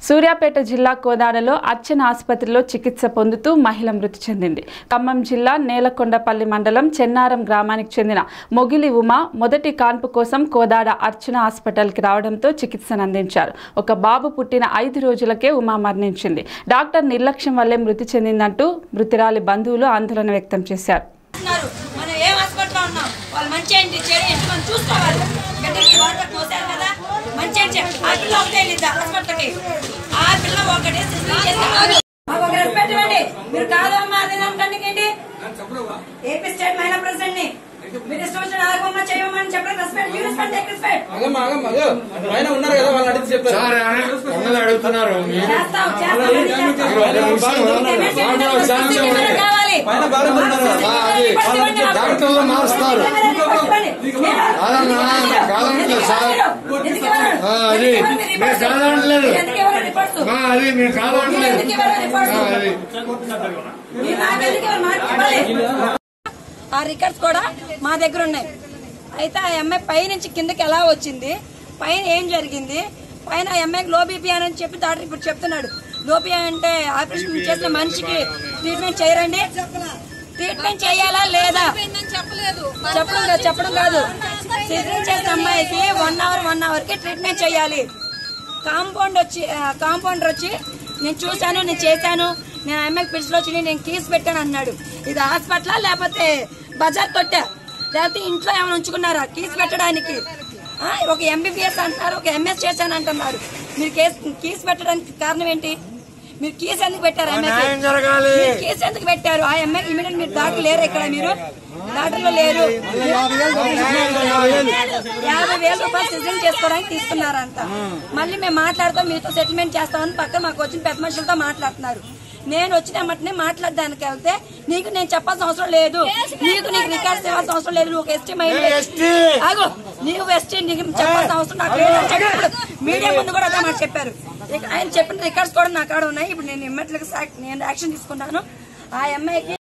సూర్యాపేట జిల్లా కోదాడలో అర్చన ఆసుపత్రిలో చికిత్స పొందుతూ మహిళ మృతి చెందింది ఖమ్మం జిల్లా నేలకొండపల్లి మండలం చెన్నారం గ్రామానికి చెందిన మొగిలి ఉమ మొదటి కాన్పు కోసం కోదాడ అర్చన హాస్పిటల్కి రావడంతో చికిత్సను అందించారు ఒక బాబు పుట్టిన ఐదు రోజులకే ఉమా మరణించింది డాక్టర్ నిర్లక్ష్యం వల్లే మృతి చెందిందంటూ మృతురాలి బంధువులు ఆందోళన వ్యక్తం చేశారు ఉన్నారు మనం ఏం హాస్పిటల్లో ఉన్నాం వాళ్ళు మంచి ఏంటి చెడు ఏంటి మనం చూసుకోవాలి గడ్డకి వాటర్ పోసారు కదా మంచి ఏంటి ఆ పిల్ల ఒకటే వెళ్ళిద్ది హాస్పిటల్కి ఆ పిల్ల ఒకటే సిస్టమ్ చేసి మాకు ఒక రెస్పెక్ట్ ఇవ్వండి మీరు కాదమ్మా అది అంటానికి ఏపీ స్టేట్ మహిళా ప్రెసిడెంట్ ని మీరు ఇష్టం వచ్చిన ఆగమమ్మా చేయమని చెప్పండి respect you respect take respect అగమ్మ అగమ్మ అగో పైన ఉన్నారు కదా వాళ్ళు అడిగి చెప్తారు సార్ ఉన్నది అడుగుతున్నారు మీరు చేస్తాం చేస్తాం అన్ని చేస్తాం. పేమెంట్ చేయండి. ఫస్ట్ కెమెరా కావాలి పైన బాగా ఉన్నారు ఆ, అది డాక్టర్లు మారుస్తారు కాదన్నా కాదనట్లేదు సార్ ఆ, అది మేము కాదనట్లేదు ఆ, అది మేము కాదనట్లేదు ఆ, అది ఆ రికార్డ్స్ కూడా మా దగ్గర ఉన్నాయి అయితే ఆ అమ్మాయి పై నుంచి కిందకి ఎలా వచ్చింది పైన ఏం జరిగింది పైన ఆ అమ్మాయికి లో బీపీ అని చెప్పి డాక్టర్ ఇప్పుడు చెప్తున్నాడు లో బీపీ అంటే ఆపరేషన్ చేసిన మనిషికి ట్రీట్మెంట్ చేయరండి ట్రీట్మెంట్ చేయాలా లేదా చెప్పడం కాదు చెప్పడం కాదు సిజరింగ్ చేసిన అమ్మాయికి వన్ అవర్ వన్ అవర్ కి ట్రీట్మెంట్ చేయాలి కాంపౌండ్ వచ్చి ఆ, కాంపౌండర్ వచ్చి నేను చూశాను నేను చేశాను నేను అమ్మాయికి పిలిచిలో వచ్చి నేను కీస్ పెట్టాను అన్నాడు ఇది హాస్పిటల్ లేకపోతే బజార్ కొట్టా లేకపోతే ఇంట్లో ఏమైనా ఉంచుకున్నారా కీస్ పెట్టడానికి ఆ, ఒక ఎంబీబీఎస్ అంటున్నారు ఒక ఎంఎస్ చేశాను అంటున్నారు మీరు కేస్ కీస్ పెట్టడానికి కారణం ఏంటి మీరు కీస్ ఎందుకు పెట్టారు న్యాయం అమ్మాయికి జరగాలి మీరు కేసు ఎందుకు పెట్టారు ఆ అమ్మాయికి ఇమీడియట్ మీరు డాక్టర్ లేరు ఇక్కడ మీరు డాక్టర్లు లేరు యాభై వేల రూపాయలు సిజన్ చేసుకోవడానికి తీసుకున్నారంట మళ్ళీ మేము మాట్లాడతాం మీతో సెటిల్మెంట్ చేస్తామని పక్కన మాకు వచ్చిన పెద్ద మనుషులతో మాట్లాడుతున్నారు నేను వచ్చిన మట్టునే మాట్లాడడానికి వెళ్తే నీకు నేను చెప్పాల్సిన అవసరం లేదు నీకు నీకు రికార్డ్స్ ఇవ్వాల్సిన అవసరం లేదు నువ్వు ఒక ఎస్టీ మైండ్ ఎస్టీ. ఆగు నీకు ఎస్టీ నీకు చెప్పాల్సిన అవసరం నాకు లేదు అని చెప్పాడు మీడియా ముందు కూడా అదే మాట చెప్పారు ఇక ఆయన చెప్పిన రికార్డ్స్ కూడా నా కాడ ఉన్నాయి ఇప్పుడు నేను ఇమ్మట్లుగా నేను యాక్షన్ తీసుకున్నాను ఆ అమ్మాయికి